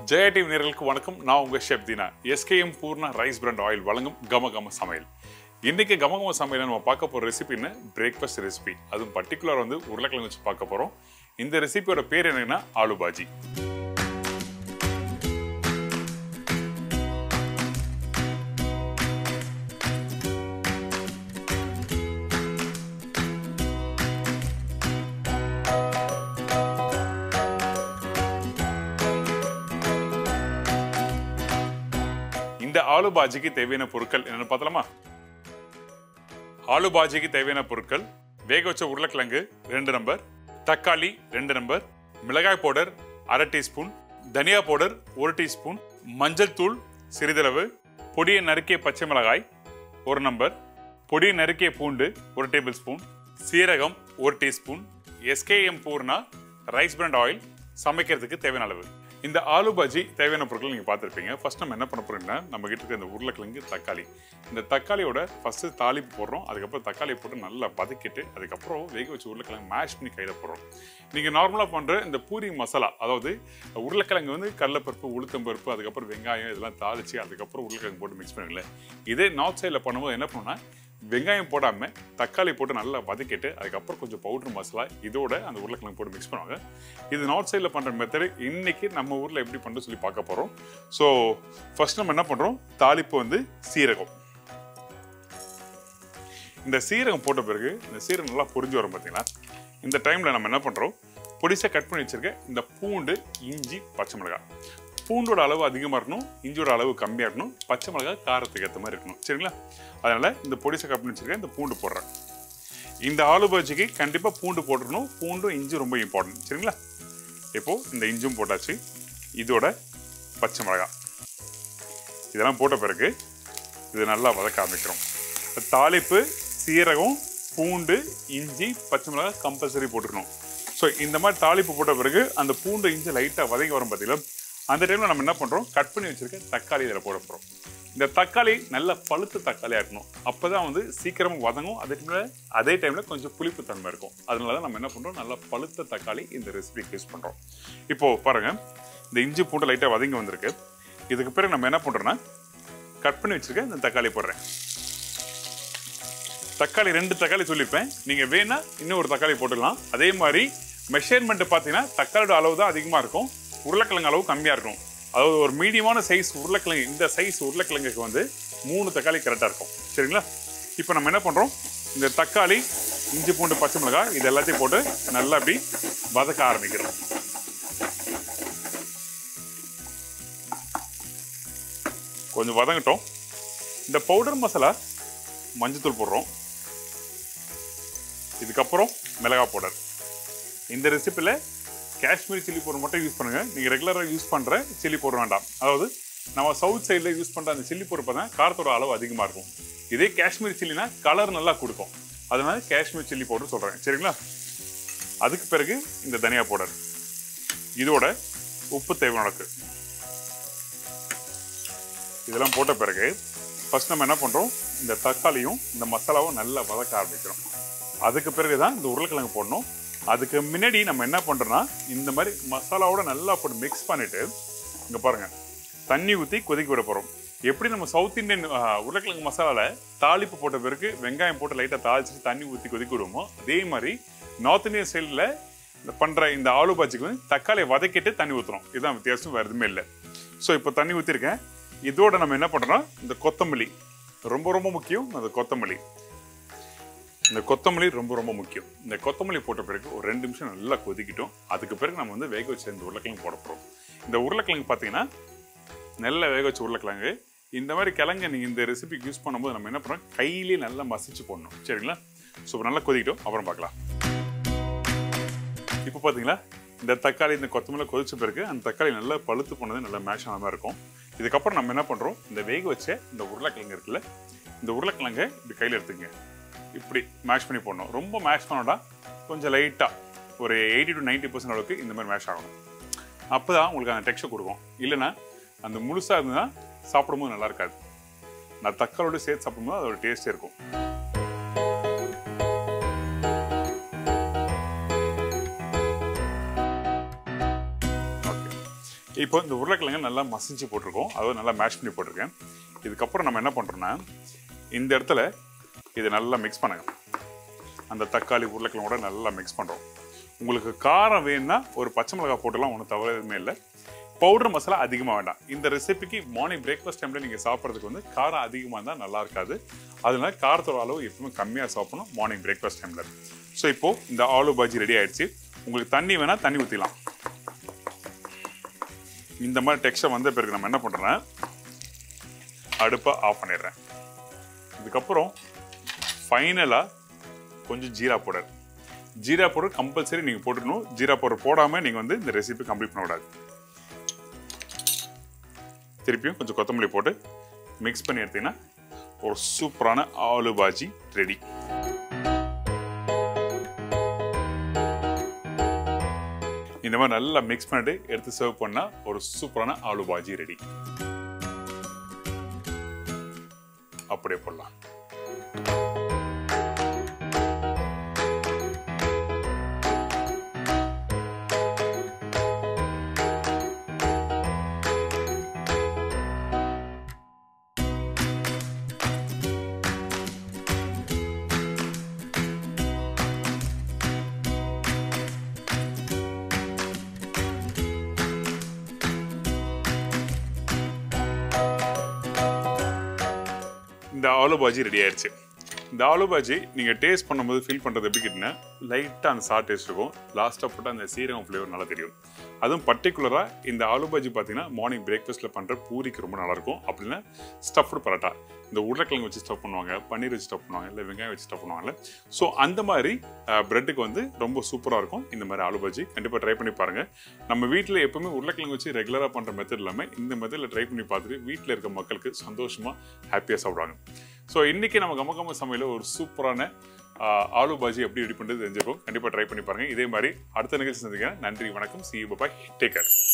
Jaya TV நேர்களுக்கு வணக்கம் நான் உங்க chef Deena SKM Poorna rice brand oil வழங்கும் கம கம சமையல் இன்னைக்கு கம கம சமையல் நம்ம பார்க்க போற ரெசிபின்னு பிரேக்ஃபாஸ்ட் ரெசிபி அதுவும் பர்டிகுலர் வந்து உருளைக்கிழங்கு வச்சு பார்க்க போறோம் இந்த ரெசிபியோட பேர் என்னன்னா ஆலு பாஜி இந்த ஆலு பாஜிக்கு தேவையான பொருட்கள் என்னன்னு பார்த்தலாமா ஆலு பாஜிக்கு தேவையான பொருட்கள் வேக வச்ச உருளைக்கிழங்கு ரெண்டு நம்பர் தக்காளி ரெண்டு நம்பர் மிளகாய் பவுடர் அரை டீஸ்பூன் தனியா பவுடர் ஒரு டீஸ்பூன் மஞ்சள் தூள் சிறிதளவு பொடியை நறுக்கிய பச்சை மிளகாய் ஒரு நம்பர் பொடியை நறுக்கிய பூண்டு ஒரு டேபிள் ஸ்பூன் சீரகம் ஒரு teaspoon SKM Poorna rice brand oil சமைக்கிறதுக்கு தேவையான அளவு இந்த ஆலு பாஜி தேவையான பொருட்கள் நீங்கள் பார்த்துருப்பீங்க ஃபர்ஸ்ட் நம்ம என்ன பண்ண போறோம்னா நம்ம கிட்ட இருக்க இந்த உருளைக்கிழங்கு தக்காளி இந்த தக்காளியோட ஃபர்ஸ்ட் தாளிப்பு போடுறோம் அதுக்கப்புறம் தக்காளி போட்டு நல்லா வதக்கிட்டு அதுக்கப்புறம் வேக வச்சு உருளைக்கிழங்கு மேஷ் பண்ணி கையில் போடுறோம் நீங்கள் நார்மலாக பண்ணுற இந்த பூரி மசாலா அதாவது உருளைக்கிழங்கு வந்து கடலைப்பருப்பு உளுத்தம்பருப்பு அதுக்கப்புறம் வெங்காயம் இதெல்லாம் தாளிச்சு அதுக்கப்புறம் உருளைக்கிழங்கு போட்டு மிக்ஸ் பண்ணுங்களேன் இதே நார்த் சைடில் பண்ணும்போது என்ன பண்ணுன்னா வெங்காயம் போடாமல் தக்காளி போட்டு நல்லா வதக்கிட்டு அதுக்கப்புறம் கொஞ்சம் பவுடர் மசாலா இதோட அந்த உருளைக்கிழங்கு போட்டு மிக்ஸ் பண்ணுவாங்க இது நார்த் சைடில் பண்ணுற மெத்தடு இன்னைக்கு நம்ம ஊரில் எப்படி பண்ணுறது சொல்லி பார்க்க போகிறோம் ஸோ ஃபர்ஸ்ட் நம்ம என்ன பண்ணுறோம் தாளிப்பு வந்து சீரகம் இந்த சீரகம் போட்ட பிறகு இந்த சீரகம் நல்லா பொரிஞ்சு வரும் பார்த்தீங்களா இந்த டைமில் நம்ம என்ன பண்ணுறோம் பொடிசாக கட் பண்ணி வச்சிருக்க இந்த பூண்டு இஞ்சி பச்சை மிளகாய் பூண்டோட அளவு அதிகமாக இருக்கணும் இஞ்சியோட அளவு கம்மியாக இருக்கணும் பச்சை மிளகாய் காரத்துக்கு ஏற்ற மாதிரி இருக்கணும் சரிங்களா அதனால் இந்த பொடிசை கட் பண்ணி வச்சிருக்கேன் இந்த பூண்டு போடுறேன் இந்த ஆலு பாஜிக்கு கண்டிப்பாக பூண்டு போட்டுருணும் பூண்டும் இஞ்சி ரொம்ப இம்பார்ட்டன்ட் சரிங்களா இப்போது இந்த இஞ்சும் போட்டாச்சு இதோட பச்சை மிளகாய் இதெல்லாம் போட்ட பிறகு இது நல்லா வதக்க ஆரம்பிக்கிறோம் தாளிப்பு சீரகம் பூண்டு இஞ்சி பச்சை மிளகாய் கம்பல்சரி போட்டுக்கணும் ஸோ இந்த மாதிரி தாளிப்பு போட்ட பிறகு அந்த பூண்டு இஞ்சி லைட்டாக வதங்கி வரும் பார்த்தீங்களா அந்த டைமில் நம்ம என்ன பண்ணுறோம் கட் பண்ணி வச்சிருக்க தக்காளி இதில் போட போகிறோம் இந்த தக்காளி நல்ல பழுத்த தக்காளியாக இருக்கணும் அப்போ தான் வந்து சீக்கிரமாக வதங்கும் அதே டைமில் அதே டைமில் கொஞ்சம் புளிப்பு தன்மை இருக்கும் அதனால தான் நம்ம என்ன பண்ணுறோம் நல்லா பழுத்த தக்காளி இந்த ரெசிபிக்கு யூஸ் பண்ணுறோம் இப்போது பாருங்கள் இந்த இஞ்சி பூண்டு லைட்டாக வதங்கி வந்திருக்கு இதுக்கு பிறகு நம்ம என்ன பண்ணுறோன்னா கட் பண்ணி வச்சிருக்க இந்த தக்காளி போடுறேன் தக்காளி ரெண்டு தக்காளி சொல்லியிருப்பேன் நீங்கள் வேணா இன்னும் ஒரு தக்காளி போட்டுக்கலாம் அதே மாதிரி மெஷர்மெண்ட் பார்த்தீங்கன்னா தக்காளியோட அளவு தான் அதிகமாக இருக்கும் உருளைக்கிழங்கு அளவு கம்மியாக இருக்கும் அதாவது ஒரு மீடியமான சைஸ் உருளைக்கிழங்கு இந்த சைஸ் உருளைக்கிழங்குக்கு வந்து மூணு தக்காளி கரெக்டாக இருக்கும் சரிங்களா இப்போ நம்ம என்ன பண்ணுறோம் இந்த தக்காளி இஞ்சி பூண்டு பச்சை மிளகாய் இது எல்லாத்தையும் போட்டு நல்லா அப்படி வதக்க ஆரம்பிக்கிறோம் கொஞ்சம் வதங்கட்டும் இந்த பவுடர் மசாலா மஞ்சத்தூள் போடுறோம் இதுக்கப்புறம் மிளகாய் பவுடர் இந்த ரெசிப்பியில் காஷ்மீரி சில்லி பவுடர் மட்டும் யூஸ் பண்ணுங்க நீங்கள் ரெகுலராக யூஸ் பண்ணுற சில்லி பவுடர் வேண்டாம் அதாவது நம்ம சவுத் சைடில் யூஸ் பண்ணுற அந்த சில்லி பவுடர் பார்த்தா காரத்தோட அளவு அதிகமாக இருக்கும் இதே காஷ்மீரி சில்லினா கலர் நல்லா கொடுக்கும் அதனால காஷ்மீர் சில்லி பவுடர் சொல்கிறேன் சரிங்களா அதுக்கு பிறகு இந்த தனியா பவுடர் இதோட உப்பு தேவையானக்கு இதெல்லாம் போட்ட பிறகு ஃபர்ஸ்ட் நம்ம என்ன பண்ணுறோம் இந்த தக்காளியும் இந்த மசாலாவும் நல்லா வதக்க ஆரம்பிக்கிறோம் அதுக்கு பிறகு தான் இந்த உருளைக்கிழங்கு போடணும் அதுக்கு முன்னாடி நம்ம என்ன பண்ணுறோன்னா இந்த மாதிரி மசாலாவோட நல்லா போட்டு மிக்ஸ் பண்ணிட்டு இங்கே பாருங்க தண்ணி ஊற்றி கொதிக்க விட போகிறோம் எப்படி நம்ம சவுத் இந்தியன் ஆஹ், உருளைக்கிழங்கு மசாலாவில் தாளிப்பு போட்ட பிறகு வெங்காயம் போட்டு லைட்டாக தாளிச்சிட்டு தண்ணி ஊற்றி கொதிக்க விடுவோமோ அதே மாதிரி நார்த் இந்தியன் ஸ்டைலில் இந்த பண்ணுற இந்த ஆலு பாஜிக்கு வந்து தக்காளியை வதக்கிட்டு தண்ணி ஊற்றுறோம் இதுதான் வித்தியாசம் வேறு எதுவுமே இல்லை ஸோ இப்போ தண்ணி ஊற்றிருக்கேன் இதோட நம்ம என்ன பண்ணுறோம் இந்த கொத்தமல்லி ரொம்ப ரொம்ப முக்கியம் அந்த கொத்தமல்லி இந்த கொத்தமல்லி ரொம்ப ரொம்ப முக்கியம் இந்த கொத்தமல்லி போட்ட பிறகு ஒரு ரெண்டு நிமிஷம் நல்லா கொதிக்கிட்டோம் அதுக்கு பிறகு நம்ம வந்து வேக வச்ச இந்த உருளைக்கிழங்கு போட போகிறோம் இந்த உருளைக்கிழங்கு பார்த்தீங்கன்னா நல்ல வேக வச்ச உருளைக்கிழங்கு இந்த மாதிரி கிழங்கு நீங்கள் இந்த ரெசிபிக்கு யூஸ் பண்ணும்போது நம்ம என்ன பண்ணுறோம் கையிலேயே நல்லா மசிச்சு போடணும் சரிங்களா ஸோ நல்லா கொதிக்கிட்டோம் அப்புறம் பார்க்கலாம் இப்போ பார்த்தீங்களா இந்த தக்காளி இந்த கொத்தமல்லி கொதிச்ச பிறகு அந்த தக்காளி நல்லா பழுத்து போனது நல்லா மேஷ் ஆன மாதிரி இருக்கும் இதுக்கப்புறம் நம்ம என்ன பண்ணுறோம் இந்த வேக வச்ச இந்த உருளைக்கிழங்கு இருக்குல்ல இந்த உருளைக்கிழங்கை இப்படி கையில் எடுத்துங்க இப்படி மேஷ் பண்ணி போடணும் ரொம்ப மேஷ் பண்ணோடா கொஞ்சம் லைட்டாக ஒரு எயிட்டி டு 90% பர்சன்ட் அளவுக்கு இந்த மாதிரி மேஷ் ஆகணும் அப்போ தான் உங்களுக்கு அந்த டெக்ஸ்டர் கொடுக்கும் இல்லைன்னா அந்த முழுசாக இருந்ததுன்னா சாப்பிடும்போது நல்லா இருக்காது நான் தக்காளோட சேர்த்து சாப்பிடும்போது அதோட டேஸ்டே இருக்கும் ஓகே இப்போ இந்த உருளைக்கிழங்கு நல்லா மசிஞ்சு போட்டிருக்கோம் அதாவது நல்லா மேஷ் பண்ணி போட்டிருக்கேன் இதுக்கப்புறம் நம்ம என்ன பண்ணுறோன்னா இந்த இடத்துல இதை நல்லா மிக்ஸ் பண்ணுங்க அந்த தக்காளி உருளைக்கிழங்கோட நல்லா மிக்ஸ் பண்ணுறோம் உங்களுக்கு காரம் வேணும்னா ஒரு பச்சை மிளகாய் போட்டுலாம் ஒன்றும் தவிர எதுவுமே இல்லை பவுடர் மசாலா அதிகமாக வேண்டாம் இந்த ரெசிபிக்கு மார்னிங் பிரேக்ஃபாஸ்ட் டைமில் நீங்கள் சாப்பிட்றதுக்கு வந்து காரம் அதிகமாக இருந்தால் நல்லா இருக்காது அதனால காரத்தோட அளவு எப்பவுமே கம்மியாக சாப்பிடணும் மார்னிங் பிரேக்ஃபாஸ்ட் டைமில் ஸோ இப்போது இந்த ஆலு பாஜி ரெடி ஆயிடுச்சு உங்களுக்கு தண்ணி வேணால் தண்ணி ஊற்றிக்கலாம் இந்த மாதிரி டெக்ஸ்டர் வந்த பிறகு நம்ம என்ன பண்ணுறோன்னா அடுப்பை ஆஃப் பண்ணிடுறேன் இதுக்கப்புறம் ஃபைனலாக கொஞ்சம் ஜீரா பவுடர் ஜீரா பவுடர் கம்பல்சரி நீங்கள் போட்டுக்கணும் ஜீரா பவுடர் போடாமல் நீங்கள் வந்து இந்த ரெசிபி கம்ப்ளீட் பண்ணக்கூடாது திருப்பியும் கொஞ்சம் கொத்தமல்லி போட்டு மிக்ஸ் பண்ணி எடுத்தீங்கன்னா ஒரு சூப்பரான ஆலு பாஜி ரெடி இந்த மாதிரி நல்லா மிக்ஸ் பண்ணிட்டு எடுத்து சர்வ் பண்ணா ஒரு சூப்பரான ஆலு பாஜி ரெடி அப்படியே போடலாம் இந்த ஆலு பாஜி ரெடி ஆயிடுச்சு இந்த ஆலு பாஜி நீங்கள் டேஸ்ட் பண்ணும்போது ஃபீல் பண்ணுறது எப்படி கேட்டிங்கன்னா லைட்டாக அந்த சார் டேஸ்ட் இருக்கும் லாஸ்ட்டாக போட்டு அந்த சீரகம் ஃப்ளேவர் நல்லா தெரியும் அதுவும் பர்டிகுலராக இந்த ஆலு பாஜி பார்த்தீங்கன்னா மார்னிங் பிரேக்ஃபாஸ்ட்டில் பண்ணுற பூரிக்கு ரொம்ப நல்லாயிருக்கும் அப்படின்னா ஸ்டஃப்டு பரோட்டா இந்த உருளைக்கிழங்கு வச்சு ஸ்டஃப் பண்ணுவாங்க பன்னீர் வச்சு ஸ்டஃப் பண்ணுவாங்க இல்லை வெங்காயம் வச்சு ஸ்டஃப் பண்ணுவாங்கல்ல ஸோ அந்த மாதிரி ப்ரெட்டுக்கு வந்து ரொம்ப சூப்பராக இருக்கும் இந்த மாதிரி ஆலு பாஜி கண்டிப்பாக ட்ரை பண்ணி பாருங்கள் நம்ம வீட்டில் எப்பவுமே உருளைக்கிழங்கு வச்சு ரெகுலராக பண்ணுற மெத்தட் இல்லாமல் இந்த மெத்தடில் ட்ரை பண்ணி பார்த்துட்டு வீட்டில் இருக்க மக்களுக்கு சந்தோஷமாக ஹாப்பியாக சாப்பிடுவாங்க ஸோ இன்றைக்கி நம்ம கம கம சமையல ஒரு சூப்பரான ஆஹ், ஆலு பாஜி எப்படி ரெடி பண்ணுறது தெரிஞ்சிருக்கும் கண்டிப்பாக ட்ரை பண்ணி பாருங்கள் இதே மாதிரி அடுத்த நிகழ்ச்சி சந்திக்கிறேன் நன்றி வணக்கம் சி பாய் டேக் கேர்